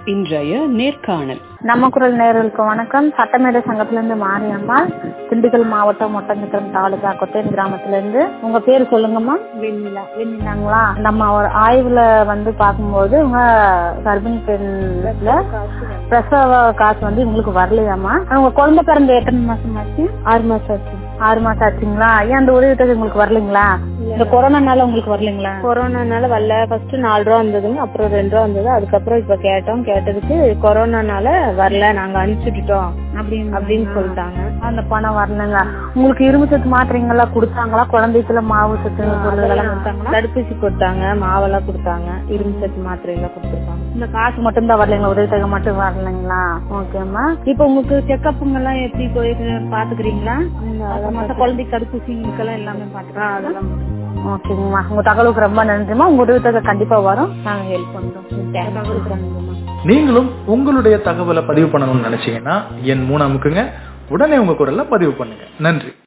இன்றைய நேர்காணல் நம்ம குரல் நேர்களுக்கு வணக்கம் சட்டமேடை சங்கத்திலிருந்து மாரியம்மாள் திண்டுக்கல் மாவட்டம் ஒட்டஞ்சத்திரம் தாலுகா கொத்தேன் கிராமத்துல இருந்து உங்க பேர் சொல்லுங்கம்மா வெண்ணிலா வெண்ணிலாங்களா நம்ம ஒரு ஆய்வுல வந்து பார்க்கும்போது உங்க கர்ப்பிணி பெண்ல பிரசவ காசு வந்து உங்களுக்கு வரலையாமா உங்க குழந்தை பிறந்த எத்தனை மாசம் ஆச்சு ஆறு மாசம் ஆச்சு ஆறு மாசம் ஆச்சுங்களா ஏன் அந்த உதவி உங்களுக்கு வரலைங்களா இந்த கொரோனானால உங்களுக்கு வரலைங்களா கொரோனானால வரல ஃபர்ஸ்ட் நாலு ரூபா வந்ததுங்க அப்புறம் ரெண்டு ரூபா வந்தது அதுக்கப்புறம் இப்ப கேட்டோம் கேட்டதுக்கு கொரோனானால வரல நாங்க அனுப்பிச்சுட்டோம் அப்படின்னு அப்படின்னு சொல்லிட்டாங்க அந்த பணம் வரலங்க உங்களுக்கு இரும்பு சத்து மாத்திரைங்கெல்லாம் கொடுத்தாங்களா குழந்தைக்குள்ள மாவு சத்து பொருள்கள்லாம் கொடுத்தாங்களா தடுப்பூசி கொடுத்தாங்க மாவெல்லாம் கொடுத்தாங்க இரும்பு சத்து மாத்திரை எல்லாம் கொடுத்துருக்காங்க இந்த காசு மட்டும் தான் வரலைங்களா உதவி தொகை மட்டும் வரலைங்களா ஓகேம்மா இப்போ உங்களுக்கு செக்கப்புங்க எல்லாம் எப்படி போயிட்டு பாத்துக்கிறீங்களா மாசம் குழந்தைக்கு தடுப்பூசிங்களுக்கெல்லாம் எல்லாமே பாத்துக்கலாம் அதெல்லாம் ஓகேங்கம்மா உங்க தகவலுக்கு ரொம்ப நன்றிம்மா உங்க உதவி தொகை கண்டிப்பா வரும் நாங்க ஹெல்ப் பண்றோம் தகவலுக்கு நன்றிம்மா நீங்களும் உங்களுடைய தகவலை பதிவு பண்ணணும்னு நினைச்சீங்கன்னா என் மூணாமுக்குங்க உடனே உங்க குரல்ல பதிவு பண்ணுங்க நன்றி